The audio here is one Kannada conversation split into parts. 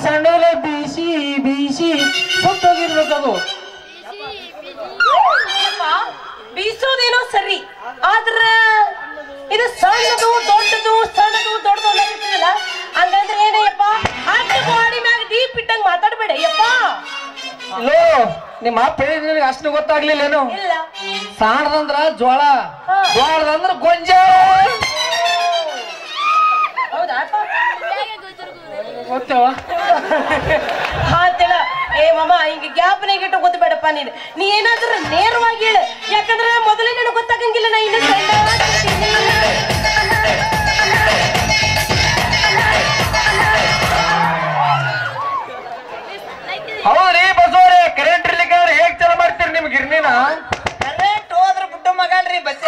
ಸಣ್ಣಲೆ ಬೀಸಿ ಬೀಸಿ ಸುಟ್ಟೋಗಿರ್ಬೇಕದು ಯಪ್ಪ, ಬೀಸೋದೇನೋ ಸರಿ ಆದ್ರ ಇದು ಸಣ್ಣದು ದೊಡ್ಡದು ಸಣ್ಣದು ದೊಡ್ಡದು ಅನ್ನೋದಿರ್ತದಲ್ಲ ಹಂಗಂದ್ರೆ ಏನಯ್ಯಪ್ಪ ಅಡ್ಡ ಗೋಡಿ ಮ್ಯಾಗ ದೀಪ ಇಟ್ಟಂಗ್ ಮಾತಾಡ್ಬೇಡ ಯಪ್ಪ ಲೋ ನಿಮ್ಮ ಅಪ್ಪ ಹೇಳಿದ್ ನಿನಗೆ ಅಷ್ಟು ಗೊತ್ತಾಗ್ಲಿಲ್ಲೇನು ಇಲ್ಲ ಸಾಣದಂದ್ರ ಜೋಳ ಹಾ. ಜೋಳದಂದ್ರ ಗೊಂಜಾಳ ಹೌದಾ ಅಪ್ಪ? ಗೊತ್ತೇವ ಹಾ ತಿಳ ಏ ಮಾಮ ಹಿಂಗ ಗ್ಯಾಪ್ನಾಗ ಇಟ್ಟು ಗೊತ್ತಬೇಡಪ್ಪ ನೀನು ನೀ ಏನಾದ್ರೂ ನೇರವಾಗಿ ಹೇಳು ಯಾಕಂದ್ರೆ ಮೊದಲೇ ನನಗೆ ಗೊತ್ತಾಗಂಗಿಲ್ಲ ನಾ ಇನ್ನು ಸಣ್ಣ ಹೌದ್ರಿ ಬಸವರೇ ಕರೆಂಟ್ ಇರ್ಲಿಕ್ಕೆ ಹೇಗ್ ಚಲ ಮಾಡ್ತೀರಿ ನಿಮ್ ಗಿರ್ನಿನ ಕರೆಂಟ್ ಹೋದ್ರ ಬುಡ್ಡ ಮಗಳ್ರಿ ಬಸ್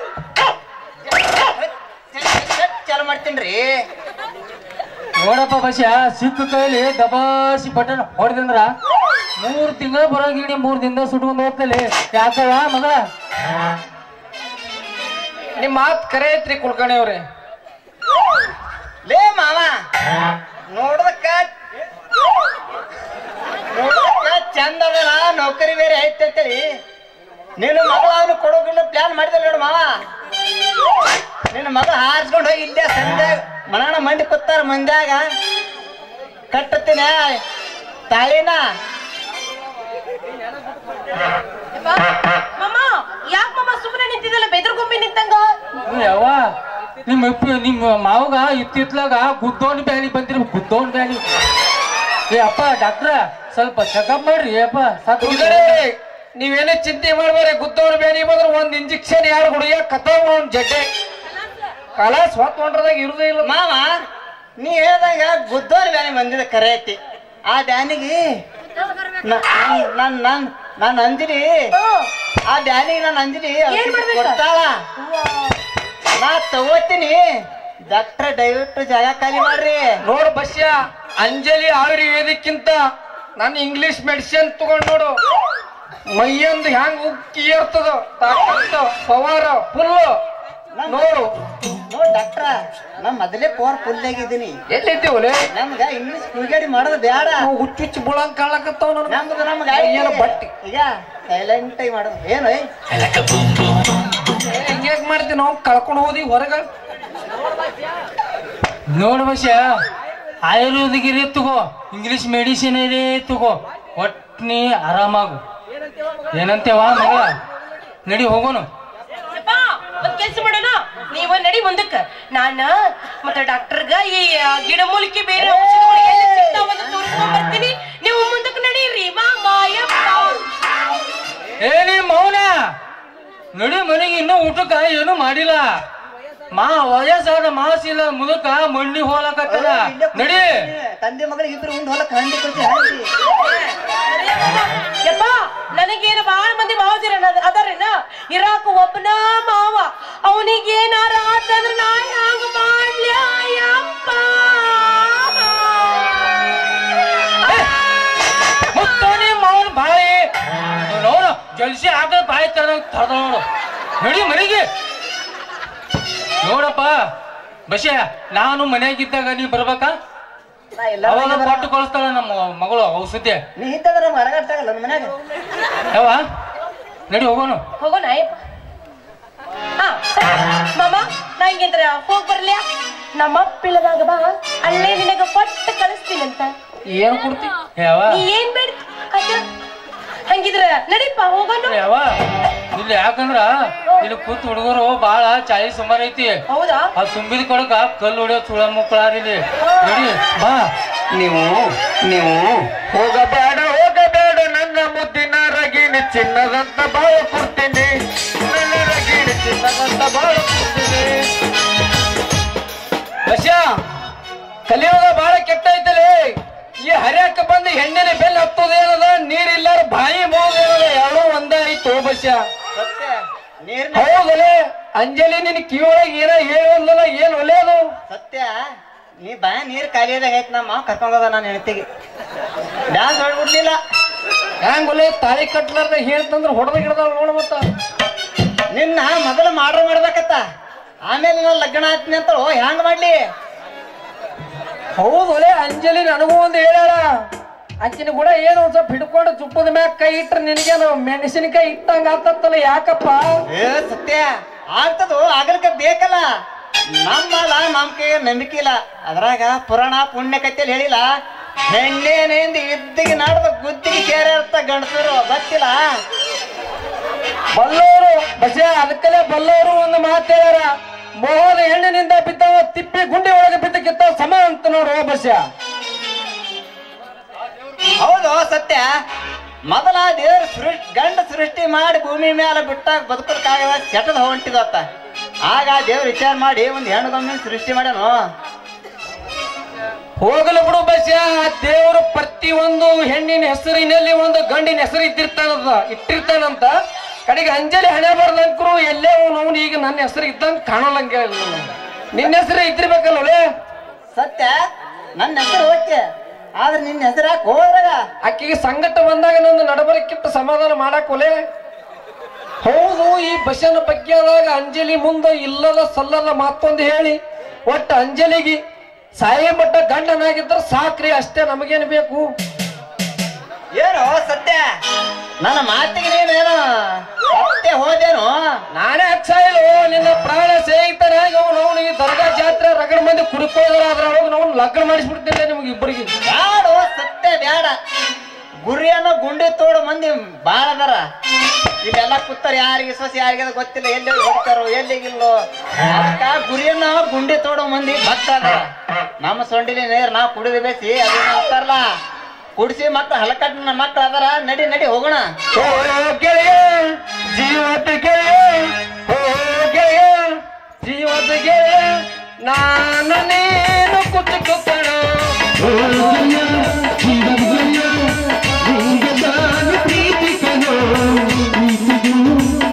ಚಾಲು ಮಾಡ್ತೀನ್ರಿ ನೋಡಪ್ಪ ಬಸ್ಯ ಸಿಕ್ಕ ಕೈಲಿ ದಬಾಸಿ ಬಟನ್ ಹೊಡೆದಂದ್ರ ಮೂರ್ ತಿಂಗಳ ಬರೋಗಿಣಿ ಮೂರ್ ದಿನದ ಸುಟ್ಕೊಂಡ್ ಹೋಗ್ತಲಿ ಯಾಕವ ಮಗಳ ನಿಮ್ ಮಾತ್ ಕರೆ ಐತ್ರಿ ಕುಲ್ಕಣಿ ಅವ್ರೆ ಲೇ ಮಾವ ನೋಡ್ದಕ್ಕ ನೋಡ್ದಕ್ಕ ಚಂದ ಅದನ ನೌಕರಿ ಬೇರೆ ಐತೆ ಅಂತೇಳಿ ನೀನು ಮಗಳ ಅವನು ಕೊಡೋಗಿಲ್ಲ ಪ್ಲಾನ್ ಮಾಡಿದ ನೋಡು ಮಾವ ನಿನ್ನ ಮಗ ಹಾರಿಸ್ಕೊಂಡು ಹೋಗಿ ಇಲ್ಲೇ ಸಂಜೆ ಮನಾಣ ಮಂದಿ ಕೂತಾರ ಮಂದ್ಯಾಗ ಕಟ್ಟತ್ತೀನಿ ತಾಳಿನ ಮಾಮ ಯಾಕ ಮಾಮ ಸುಮ್ಮನೆ ನಿಂತಿದ್ದಲ್ಲ ಬೆದರ್ಗೊಂಬಿ ನಿಂತಂಗ ಯಾವ ನಿಮ್ಮ ಅಪ್ಪ ನಿಮ್ಮ ಮಾವಗ ಇತ್ತಿತ್ಲಾಗ ಗುದ್ದೋನ್ ಬ್ಯಾನಿ ಬಂದಿರ್ಬೇಕು ಗುದ್ದೋನ್ ಬ್ಯಾನಿ ಏ ಅಪ್ಪ ಡಾಕ್ಟ್ರ ಸ್ವಲ್ಪ ಚೆಕಪ್ ಮಾಡ್ರಿ ಅಪ್ಪ ಸಾಕು ನೀವೇನೇ ಚಿಂತೆ ಮಾಡ್ಬೇಡಿ ಗುದ್ದೋನ್ ಬ್ಯಾನಿ ಬಂದ್ರೆ ಒಂದ್ ಇಂಜೆಕ್ಷನ್ ಯಾರು ಹುಡುಗ ಕತ್ತವ್ ಒಂದ್ ಜಡ್ಡೆ ಕಲಾಸ್ ಹೊತ್ತು ಹೊಂಟ್ರದಾಗ ಇರುದೇ ಇಲ್ಲ ಮಾವ ನೀ ಹೇಳ್ದಾಗ ಗುದ್ದೋರ್ ಬ್ಯಾನಿ ಬಂದಿದೆ ಕರೆ ಐತಿ ಆ ಬ್ಯಾನಿಗೆ ನನ್ ನನ್ ನಾನು ಅಂಜಿನಿ ಆ ಬ್ಯಾನಿಗೆ ನಾನು ಅಂಜಿನಿ ಏನ್ ಮಾಡ್ಬೇಕು? ಕೊಡ್ತಾಳ ನಾ ತಗೋತೀನಿ ಡಾಕ್ಟ್ರ ದಯವಿಟ್ಟು ಜಾಗ ಖಾಲಿ ಮಾಡ್ರಿ ನೋಡು ಬಸ್ಯ ಅಂಜಲಿ ಆಯುರ್ವೇದಕ್ಕಿಂತ ನಾನು ಇಂಗ್ಲಿಷ್ ಮೆಡಿಸಿನ್ ತಗೊಂಡ್ ನೋಡು ಮೈಯೊಂದು ಹ್ಯಾಂಗ್ ಉಕ್ಕಿ ಏರ್ತದ ತಾಕತ್ತು ಪವರ್ ಫುಲ್ ನೋಡು ನೋಡ್ ಡಾಕ್ಟ್ರ ನಾ ಮೊದಲೇ ಪವರ್ ಫುಲ್ ಆಗಿದ್ದೀನಿ ಎಲ್ಲಿದ್ದೀವಲೆ ನಮ್ಗ ಇಂಗ್ಲಿಷ್ ಕುಲ್ಗಾಡಿ ಮಾಡೋದು ಬೇಡ ಹುಚ್ಚು ಹುಚ್ಚು ಬುಳಂಗ್ ಕಾಣಕತ್ತಾವ ನನಗೆ ನಮ್ದು ನಮ್ಗ ಏನು ಬಟ್ಟಿ ಈಗ ಸೈಲೆಂಟ್ ಆಗಿ ಮಾಡೋದು ಏನು ಏ? ಹಿಂಗ್ಯಾಕ್ ಮಾಡ್ತೀವಿ ನಾವು ಕಳ್ಕೊಂಡು ಹೋದಿ ಹೊರಗ ನೋಡು ಬಸ್ಯ ಆಯುರ್ವೇದಿಕ್ ತಗೋ ಇಂಗ್ಲಿಷ್ ಮೆಡಿಸಿನ್ ಇದೆ ತಗೋ ಒಟ್ ನೀ ಆರಾಮಾಗು ಏನಂತೇವ ಮಗಳ ನಡಿ ಹೋಗೋನು ಯಪ್ಪ, ಒಂದ್ ಕೆಲ್ಸ ಮಾಡೋಣ ನೀವ ನಡಿ ಮುಂದಕ್ಕ ನಾನ ಮತ್ತೆ ಡಾಕ್ಟರ್ಗ ಈ ಆ, ಗಿಡಮೂಲಿಕೆ ಬೇರೆ ಔಷಧಿಗಳು ಎಲ್ಲಿ ಸಿಗ್ತಾವ ಅಂತ ತೋರಿಸ್ಕೊಂಡ್ ಬರ್ತೀನಿ ನೀವು ಮುಂದಕ್ಕೆ ನಡೀರಿ ಮಾಮ ಯಪ್ಪ ಏ ನೀ ಮೌನ ನಡಿ ಮನೆಗೆ ಇನ್ನೂ ಊಟಕ್ಕ ಏನು ಮಾಡಿಲ್ಲ ಮಾ ವಯಸ್ಸಾದ ಮಾಸಿಲ್ಲ ಮುದುಕ ಮಂಡಿ ಹೋಲಕತ್ತದ ಇಲ್ಲೇ ನಡಿ ತಂದೆ ಮಗಳಿಗೆ ಇಬ್ರು ಮುಂದೆ ಹೊಲಕ್ಕೆ ಹಂಡಿ ಕೊಡ್ತಿ ಹಂಡಿ ಯಪ್ಪ ನನಗೇನು ಬಹಳ ಮಂದಿ ಮಾವದಿರ ಅದಾರೇನ ಇರಾಕ ಒಬ್ಬನ ಮಾವ ಅವನಿಗೆ ಏನಾರ ಆತಂದ್ರ ನಾ ಹ್ಯಾಂಗ ಮಾಡ್ಲ್ಯಾ ಯಪ್ಪ ಮುತ್ತೋನಿ ಮೌನ್ ಬಾಯಿ ನೋಡು ಜಲ್ಸಿ ಆಗ ಬಾಯಿ ತರದಂಗ ತರದ ನೋಡು ನಡಿ ಮನೆಗೆ ನೋಡಪ್ಪ ಬಸ್ಯ ನಾನು ಮನೆಯಾಗಿದ್ದಾಗ ನೀ ಬರ್ಬೇಕಾ ನಾ ಎಲ್ಲ ಅವಾಗ ಕೊಟ್ಟು ಕಳಿಸ್ತಾಳ ನಮ್ಮ ಮಗಳು ಔಷಧಿ ನೀ ಇದ್ದದ್ರ ಮರಗಾಡ್ತಾಗಲ್ಲ ನನ್ನ ಮನ್ಯಾಗ ಯಾವ ನಡಿ ಹೋಗೋನು ಹೋಗೋಣ ಅಯ್ಯಪ್ಪ ಹಾ ಮಾಮ ನಾ ಹಿಂಗೇಂದ್ರ ಹೋಗ್ ಬರ್ಲ್ಯಾ ನಮ್ಮ ಅಪ್ಪಿಳದಾಗ ಬಾ ಅಲ್ಲೇ ನಿನಗ ಕೊಟ್ಟು ಕಳಿಸ್ತೀನಂತ ಏನ್ ಕೊಡ್ತಿ ಯಾವ ನೀ ಏನ್ ಬೇಡ ಅದ ಹಂಗಿದ್ರ ನಡೀಪ ಹೋಗೋಣ ಯಾವ ಇಲ್ಲಿ ಯಾಕಂದ್ರ ಇಲ್ಲಿ ಕೂತ್ ಹುಡುಗರು ಬಾಳ ಚಾಳಿ ಸುಮಾರು ಐತಿ ಹೌದಾ ಆ ತುಂಬಿದ ಕೊಡಕ ಕಲ್ಲು ಹೊಡೆಯೋ ಸುಳ ಮಕ್ಕಳಾರಿಲಿ ನಡಿ ಬಾ ನೀವು ನೀವು ಹೋಗಬೇಡ ಹೋಗಬೇಡ ನನ್ನ ಮುದ್ದಿನ ರಗಿಣಿ ಚಿನ್ನದಂತ ಬಾಳ ಕೊಡ್ತೀನಿ ನನ್ನ ರಗಿಣಿ ಚಿನ್ನದಂತ ಬಾಳ ಕೊಡ್ತೀನಿ ಬಸ್ಯ ಕಲಿಯೋಗ ಬಾಳ ಕೆಟ್ಟ ಐತಲೇ ಈ ಹರಿಯಕ್ಕ ಬಂದು ಹೆಣ್ಣಿನ ಬೆಲ್ಲ ಹತ್ತೋದೇನದ ನೀರಿಲ್ಲಾರ ಬಾಯಿ ಮೋದೇನದ ಎರಡೂ ಒಂದ ಐತು ಬಸ್ಯ ಸತ್ಯ ನೀರ್ನ ಹೌದಲೇ ಅಂಜಲಿ ನಿನ್ ಕಿವಿಯೊಳಗೆ ಏನ ಹೇಳೋದಲ್ಲ ಏನ್ ಒಲೆಯದು ಸತ್ಯ ನೀ ಬಾ ನೀರ್ ಖಾಲಿಯಾದಾಗ ಐತ್ ನಮ್ಮ ಕರ್ಕೊಂಡೋದ ನಾನು ಹೆಣ್ತಿಗೆ ಡ್ಯಾನ್ಸ್ ಹೊಡ್ಬಿಡ್ಲಿಲ್ಲ ಹ್ಯಾಂಗ ಒಲೆ ತಾಳಿ ಕಟ್ಲಾರ್ದ ಹೇಳ್ತಂದ್ರ ಹೊಡೆದ ಗಿಡದ ನೋಡ ಮತ್ತ ನಿನ್ನ ಮೊದಲು ಮಾಡ್ರ್ ಮಾಡ್ಬೇಕತ್ತ ಆಮೇಲೆ ನಾನು ಲಗ್ನ ಆತ್ನಿ ಅಂತ ಓ ಹ್ಯಾಂಗ ಮಾಡ್ಲಿ ಹೌದು ಒಲೆ ಅಂಜಲಿ ನನಗೂ ಒಂದು ಹೇಳ್ಯಾಳ ಆಕಿನ ಕೂಡ ಏನು ಒಂದ್ ಸ್ವಲ್ಪ ಹಿಡ್ಕೊಂಡು ತುಪ್ಪದ ಮ್ಯಾಗ ಕೈ ಇಟ್ರೆ ನಿನಗೆ ನಾವು ಮೆಣಸಿನಕಾಯಿ ಇಟ್ಟಂಗ ಆತತ್ತಲ್ಲ ಯಾಕಪ್ಪ ಏ ಸತ್ಯ ಆಗ್ತದೋ ಆಗಲ್ಕ ಬೇಕಲ್ಲ ನಮ್ಮಲ್ಲ ನಮ್ ಕೈ ನಂಬಿಕೆ ಇಲ್ಲ ಅದ್ರಾಗ ಪುರಾಣ ಪುಣ್ಯ ಕಥೆಯಲ್ಲಿ ಹೇಳಿಲ್ಲ ಹೆಣ್ಣೇನೇಂದು ಇದ್ದಿಗೆ ನಾಡ್ದ ಗುದ್ದಿಗೆ ಸೇರಿರ್ತ ಗಂಡಸರು ಗೊತ್ತಿಲ್ಲ ಬಲ್ಲವರು ಬಸ ಅದಕ್ಕಲ್ಲೇ ಬಲ್ಲವರು ಒಂದು ಮಾತು ಹೇಳ್ಯಾರ ಮೋಹದ ಹೆಣ್ಣಿನಿಂದ ಬಿದ್ದವ ತಿಪ್ಪಿ ಗುಂಡಿ ಒಳಗೆ ಬಿದ್ದಕ್ಕಿಂತ ಸಮ ಅಂತ ನೋಡು ಬಸ್ಯ ಹೌದು ಸತ್ಯ ಮೊದಲ ದೇವ್ರ ಸೃಷ್ಟಿ ಗಂಡ ಸೃಷ್ಟಿ ಮಾಡಿ ಭೂಮಿ ಮೇಲೆ ಬಿಟ್ಟಾಗ ಬದುಕೋದಕ್ಕಾಗದ ಸೆಟದ ಹೊಂಟಿದತ್ತ ಆಗ ದೇವ್ರ ವಿಚಾರ ಮಾಡಿ ಒಂದು ಹೆಣ್ಣು ಗಮ್ಮಿ ಸೃಷ್ಟಿ ಮಾಡ್ಯಾನು ಹೋಗಲು ಬಿಡು ಬಸ್ಯ ದೇವರು ಪ್ರತಿ ಒಂದು ಹೆಣ್ಣಿನ ಹೆಸರಿನಲ್ಲಿ ಒಂದು ಗಂಡಿನ ಹೆಸರು ಇಟ್ಟಿರ್ತಾನದ ಇಟ್ಟಿರ್ತಾನಂತ ಕಡೆಗೆ ಅಂಜಲಿ ಹಣೆ ಬರ್ದಂಕರು ಎಲ್ಲೇ ಅವನು ಈಗ ನನ್ನ ಹೆಸರು ಇದ್ದಂಗ ಕಾಣೋಲ್ಲಂಗೆ ನಿನ್ನ ಹೆಸರು ಇದ್ದಿರ್ಬೇಕಲ್ಲ ಸತ್ಯ ನನ್ನ ಹೆಸರು ಓಕೆ ಆದ್ರೆ ನಿನ್ನ ಹೆಸರು ಯಾಕೆ ಹೋದ್ರಾಗ ಆಕೆಗೆ ಸಂಕಟ ಬಂದಾಗ ನಂದು ನಡಬರಕ್ಕಿಂತ ಸಮಾಧಾನ ಮಾಡಕ್ ಒಲೆ ಹೌದು ಈ ಬಸ್ಸನ ಬಗ್ಗೆ ಆದಾಗ ಅಂಜಲಿ ಮುಂದೆ ಇಲ್ಲದ ಸಲ್ಲದ ಮಾತೊಂದು ಹೇಳಿ ಒಟ್ಟು ಅಂಜಲಿಗೆ ಸಾಯಿ ಮಟ್ಟ ಗಂಡನಾಗಿದ್ರೆ ಸಾಕ್ರಿ ಅಷ್ಟೇ ನಮಗೇನು ಬೇಕು ಏನು ಸತ್ಯ ನನ್ನ ಮಾತಿಗೆ ನೀನೇನು ಸತ್ಯ ಹೋದೇನು ನಾನೇ ಅಕ್ಷಾಯಿಲು ನಿನ್ನ ಪ್ರಾಣ ಸ್ನೇಹಿತನಾಗಿ ಅವನು ಅವನಿಗೆ ದರ್ಗಾ ಜಾತ್ರೆ ರಗಡ ಮಂದಿ ಕುಡ್ಕೋದ್ರ ಅದ್ರೊಳಗೆ ನಾವು ಲಗ್ನ ಮಾಡಿಸ್ಬಿಡ್ತಿಲ್ಲ ನಿಮ್ಗೆ ಇಬ್ಬರಿಗೆ ಬ್ಯಾಡ ಸತ್ಯ ಬ್ಯಾಡ ಗುರಿಯನ್ನ ಗುಂಡಿ ತೋಡು ಮಂದಿ ಬಾಳ ಅದಾರ ಇಲ್ಲೆಲ್ಲ ಕೂತಾರ ಯಾರಿಗೆ ಸೊಸೆ ಯಾರಿಗೆ ಅದು ಗೊತ್ತಿಲ್ಲ ಎಲ್ಲಿ ಹೋಗ್ತಾರೋ ಎಲ್ಲಿಗಿಲ್ಲೋ ಅದಕ್ಕ ಗುರಿಯನ್ನ ಗುಂಡಿ ತೋಡೋ ಮಂದಿ ಭಕ್ತ ಅದಾರ ನಮ್ಮ ಸೊಂಡಿಲಿ ನೀರ್ ನಾವು ಕುಡಿದು ಬೇಸಿ ಅದೇನು ಅಂತಾರಲ್ಲ ಕುಡಿಸಿ ಮಕ್ಳು ಹಲಕಟ್ಟಿನ ಮಕ್ಳು ಅದಾರ ನಡಿ ನಡಿ ಹೋಗೋಣ ಓ ಗೆಳೆಯ ಜೀವದ ಗೆಳೆಯ ಓ ಗೆಳೆಯ ಜೀವದ ಗೆಳೆಯ ನಾನು ನೀನು ಕುತ್ತು ಕುತ್ತಣ